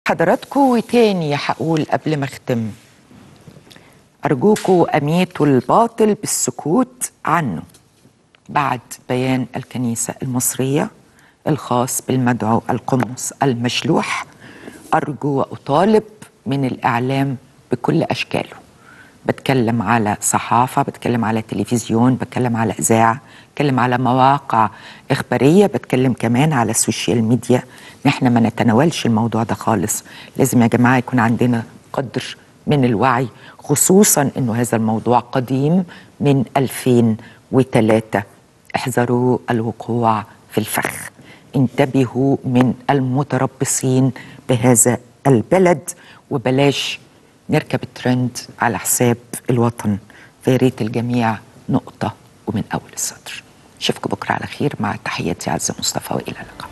حضراتكم وتاني هقول قبل ما اختم أرجوكوا أميتوا الباطل بالسكوت عنه بعد بيان الكنيسة المصرية الخاص بالمدعو القمص المشلوح أرجو وأطالب من الإعلام بكل أشكاله بتكلم على صحافة بتكلم على تلفزيون بتكلم على إذاعة بتكلم على مواقع إخبارية بتكلم كمان على السوشيال ميديا نحن ما نتناولش الموضوع ده خالص لازم يا جماعة يكون عندنا قدر من الوعي خصوصا أنه هذا الموضوع قديم من 2003 احذروا الوقوع في الفخ انتبهوا من المتربصين بهذا البلد وبلاش نركب الترند على حساب الوطن فيا ريت الجميع نقطة ومن أول السطر أشوفكم بكرة على خير مع تحياتي عزة مصطفى وإلى اللقاء